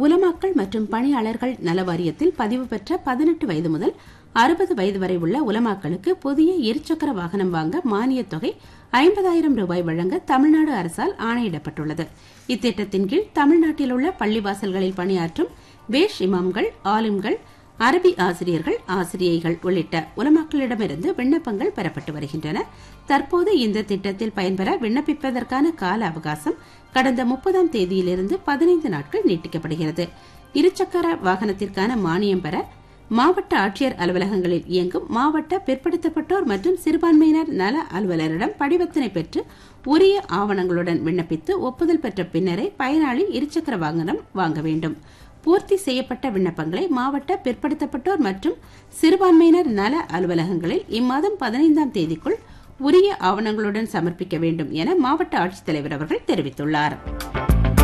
உலமாக்கள் மற்றும் பணியாளர்கள் நல வாரியத்தில் பதிவு பெற்ற பதினெட்டு வயது முதல் அறுபது வயது வரை உள்ள உலமாக்களுக்கு புதிய இருசக்கர வாகனம் வாங்க மானியத் தொகை ஐம்பதாயிரம் ரூபாய் வழங்க தமிழ்நாடு அரசால் ஆணையிடப்பட்டுள்ளது இத்திட்டத்தின் கீழ் தமிழ்நாட்டில் உள்ள பள்ளிவாசல்களில் பணியாற்றும் பேஷ் இமாம்கள் ஆலிம்கள் அரபி ஆசிரியர்கள் ஆசிரியைகள் உள்ளிட்ட உலமாக்களிடமிருந்து விண்ணப்பங்கள் பெறப்பட்டு வருகின்றன தற்போது இந்த திட்டத்தில் பயன்பெற விண்ணப்பிப்பதற்கான கால அவகாசம் கடந்த முப்பதாம் தேதியிலிருந்து பதினைந்து நாட்கள் நீட்டிக்கப்படுகிறது இருசக்கர வாகனத்திற்கான மானியம் பெற மாவட்ட ஆட்சியர் அலுவலகங்களில் இயங்கும் மாவட்ட பிற்படுத்தப்பட்டோர் மற்றும் சிறுபான்மையினர் நல அலுவலரிடம் படிவத்தினை பெற்று உரிய ஆவணங்களுடன் விண்ணப்பித்து ஒப்புதல் பெற்ற பின்னரே பயனாளி இருசக்கர வாகனம் வாங்க வேண்டும் பூர்த்தி செய்யப்பட்ட விண்ணப்பங்களை மாவட்ட பிற்படுத்தப்பட்டோர் மற்றும் சிறுபான்மையினர் நல அலுவலகங்களில் இம்மாதம் பதினைந்தாம் தேதிக்குள் உரிய ஆவணங்களுடன் சமர்ப்பிக்க வேண்டும் என மாவட்ட ஆட்சித்தலைவர் அவர்கள் தெரிவித்துள்ளார்